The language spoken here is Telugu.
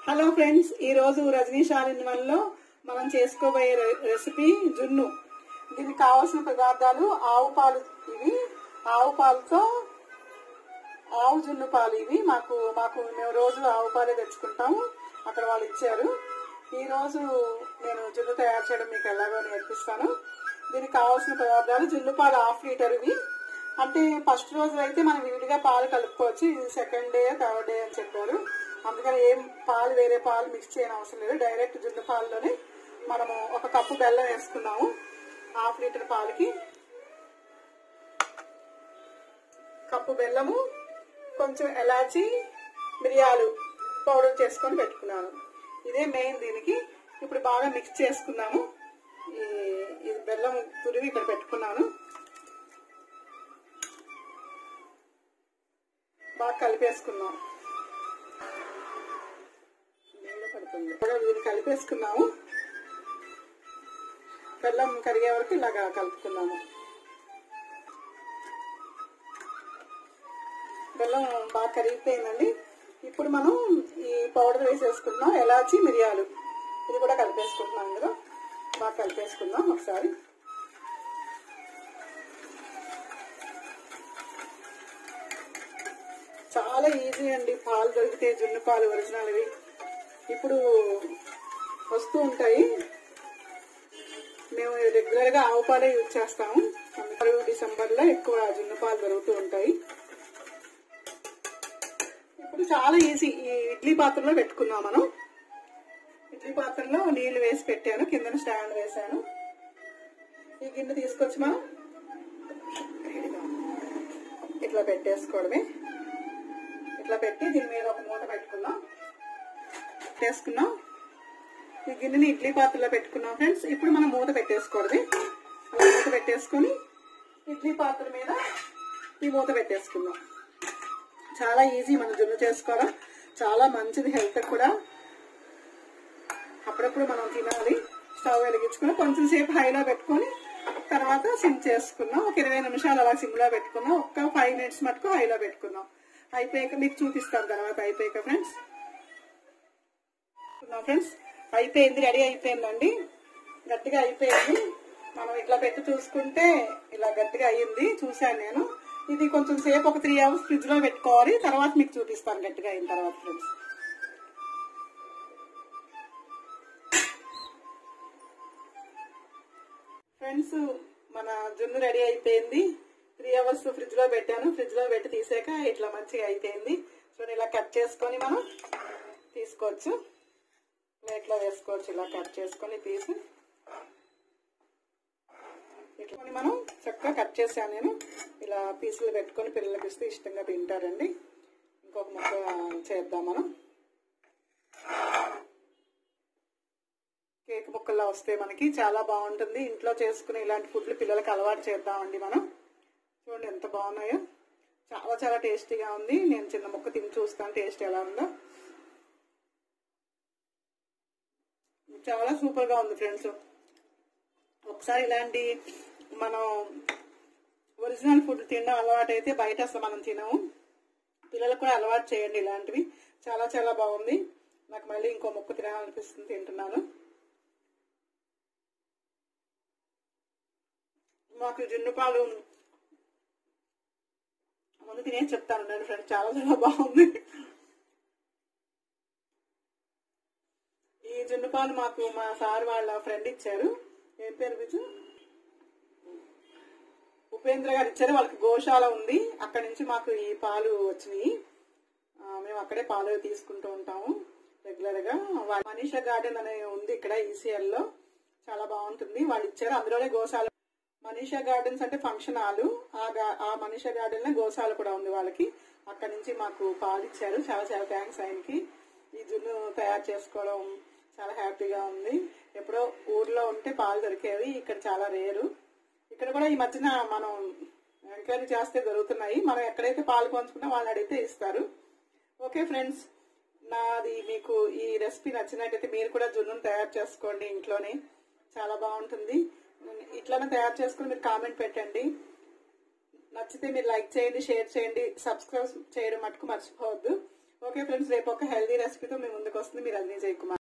హలో ఫ్రెండ్స్ ఈ రోజు రజనీశాలిని వల్ల మనం చేసుకోబోయే రె- రెసిపీ జున్ను దీనికి కావాల్సిన పదార్థాలు ఆవు పాలు ఇవి ఆవు పాలతో ఆవు జున్ను పాలు ఇవి మాకు మాకు మేము రోజు ఆవు పాలే తెచ్చుకుంటాము అక్కడ వాళ్ళు ఇచ్చారు ఈ రోజు నేను జున్ను తయారు చేయడం మీకు ఎలాగో నేర్పిస్తాను దీనికి కావాల్సిన పదార్థాలు జున్ను పాలు హాఫ్ లీటర్ ఇవి అంటే ఫస్ట్ రోజు అయితే మనం విడిగా పాలు కలుపుకోవచ్చు ఇది సెకండ్ డే థర్డ్ డే అని చెప్పారు అందుకని ఏం పాలు వేరే పాలు మిక్స్ చేయని అవసరం లేదు డైరెక్ట్ జున్ను పాలలోనే మనము ఒక కప్పు బెల్లం వేసుకున్నాము హాఫ్ లీటర్ పాలకి కప్పు బెల్లము కొంచెం ఎలాచి మిరియాలు పౌడర్ చేసుకొని పెట్టుకున్నాను ఇదే మెయిన్ దీనికి ఇప్పుడు బాగా మిక్స్ చేసుకున్నాము ఈ ఇది బెల్లం తురివి ఇక్కడ పెట్టుకున్నాను బాగా కలిపేసుకున్నాం నీళ్ళు పడుతుంది బాగా దీన్ని కలిపేసుకున్నాము బెల్లం కరిగే వరకు ఇలాగా కలుపుకున్నాము బెల్లం బాగా కరిగిపోయిందండి ఇప్పుడు మనం ఈ పౌడర్ వేసేసుకుంటున్నాం ఎలాచి మిరియాలు ఇది కూడా కలిపేసుకుంటున్నాం ఇందులో బాగా కలిపేసుకుందాం ఒకసారి చాలా ఈజీ అండి పాలు దొరికితే జున్ను పాలు ఒరిజినల్ ఇవి ఇప్పుడు వస్తూ ఉంటాయి మేము రెగ్యులర్ గా ఆవు పాలే యూజ్ చేస్తాము అందుకని డిసెంబర్ లో ఎక్కువ జున్ను పాలు దొరుకుతూ ఉంటాయి ఇప్పుడు చాలా ఈజీ ఈ ఇడ్లీ పాత్రలో పెట్టుకుందాం మనం ఇడ్లీ పాత్రలో నీళ్లు వేసి పెట్టాను కిందన స్టాండ్ వేసాను ఈ గిన్నె తీసుకొచ్చి మనం ఇట్లా పెట్టేసుకోవడమే ఇట్లా పెట్టి దీని మీద ఒక మూత పెట్టుకుందాం పెట్టేసుకున్నాం ఈ గిన్నెని ఇడ్లీ పాత్రలో పెట్టుకున్నాం ఫ్రెండ్స్ ఇప్పుడు మనం మూత పెట్టేసుకోవడమే అలా మూత పెట్టేసుకొని ఇడ్లీ పాత్ర మీద ఈ మూత పెట్టేసుకుందాం చాలా ఈజీ మనం జున్ను చేసుకోవడం చాలా మంచిది హెల్త్ కూడా అప్పుడప్పుడు మనం తినాలి స్టవ్ వెలిగించుకుని కొంచెం సేపు హైలో పెట్టుకొని తర్వాత సిమ్ చేసుకున్నాం ఒక ఇరవై నిమిషాలు అలా సిమ్ లో పెట్టుకున్నాం ఒక్క ఫైవ్ మినిట్స్ మటుకు హైలో పెట్టుకున్నాం అయిపోయాక మీకు చూపిస్తాను తర్వాత అయిపోయాక ఫ్రెండ్స్ ఫ్రెండ్స్ అయిపోయింది రెడీ అయిపోయిందండి గట్టిగా అయిపోయింది మనం ఇట్లా పెట్టి చూసుకుంటే ఇలా గట్టిగా అయ్యింది చూశాను నేను ఇది కొంచెం సేపు ఒక త్రీ అవర్స్ ఫ్రిడ్జ్ లో పెట్టుకోవాలి తర్వాత మీకు చూపిస్తాను గట్టిగా అయిన తర్వాత ఫ్రెండ్స్ ఫ్రెండ్స్ మన జున్ను రెడీ అయిపోయింది త్రీ అవర్స్ ఫ్రిడ్జ్ లో పెట్టాను ఫ్రిడ్జ్ లో పెట్టి తీసాక ఇట్లా మంచిగా అయిపోయింది చూడండి ఇలా కట్ చేసుకొని మనం తీసుకోవచ్చు ప్లేట్ లో వేసుకోవచ్చు ఇలా కట్ చేసుకొని తీసి ఇట్లా మనం చక్కగా కట్ చేశాను నేను ఇలా పీసులు పెట్టుకొని పిల్లలకి ఇస్తే ఇష్టంగా తింటారండి ఇంకొక ముక్క చేద్దాం మనం కేక్ ముక్కల్లో వస్తే మనకి చాలా బాగుంటుంది ఇంట్లో చేసుకునే ఇలాంటి ఫుడ్లు పిల్లలకి అలవాటు చేద్దామండి మనం చూడండి ఎంత బాగున్నాయో చాలా చాలా టేస్టీగా ఉంది నేను చిన్న ముక్క తిని చూస్తాను టేస్ట్ ఎలా ఉందో చాలా సూపర్ గా ఉంది ఫ్రెండ్స్ ఒకసారి ఇలాంటి మనం ఒరిజినల్ ఫుడ్ తినడం అలవాటు అయితే బయట అసలు మనం తినము పిల్లలకు కూడా అలవాటు చేయండి ఇలాంటివి చాలా చాలా బాగుంది నాకు మళ్ళీ ఇంకో ముక్క తినాలనిపిస్తుంది తింటున్నాను మాకు జున్ను పాలు ముందు తినే చెప్తాను నేను ఫ్రెండ్ చాలా చాలా బాగుంది ఈ జున్ను పాలు మాకు మా సార్ వాళ్ళ ఫ్రెండ్ ఇచ్చారు ఏం పేరు బిజు ఉపేంద్ర గారు ఇచ్చారు వాళ్ళకి గోశాల ఉంది అక్కడి నుంచి మాకు ఈ పాలు వచ్చినాయి ఆ, మేము అక్కడే పాలు తీసుకుంటూ ఉంటాము రెగ్యులర్ గా వా- మనీషా గార్డెన్ అనే ఉంది ఇక్కడ ఈసీఎల్ లో చాలా బాగుంటుంది వాళ్ళు ఇచ్చారు అందులోనే గోశాల మనీషా గార్డెన్స్ అంటే ఫంక్షన్ హాలు ఆ గా- ఆ మనీషా గార్డెన్ లో గోశాల కూడా ఉంది వాళ్ళకి అక్కడ నుంచి మాకు పాలు ఇచ్చారు చాలా చాలా థ్యాంక్స్ ఆయనకి ఈ జున్ను తయారు చేసుకోవడం చాలా హ్యాపీగా ఉంది ఎప్పుడో ఊర్లో ఉంటే పాలు దొరికేవి ఇక్కడ చాలా రేరు ఇక్కడ కూడా ఈ మధ్యన మనం ఎంక్వైరీ చేస్తే దొరుకుతున్నాయి మనం ఎక్కడైతే పాలు పంచుకున్నా వాళ్ళని అడిగితే ఇస్తారు ఓకే ఫ్రెండ్స్ నాది మీకు ఈ రెసిపీ నచ్చినట్టయితే మీరు కూడా జున్నును తయారు చేసుకోండి ఇంట్లోనే చాలా బాగుంటుంది ఇట్లానే తయారు చేసుకుని మీరు కామెంట్ పెట్టండి నచ్చితే మీరు లైక్ చేయండి షేర్ చేయండి సబ్స్క్రైబ్ చేయడం మటుకు మర్చిపోవద్దు ఓకే ఫ్రెండ్స్ రేపు ఒక హెల్దీ రెసిపీతో మీ ముందుకు వస్తుంది మీరు రజనీ జయకుమార్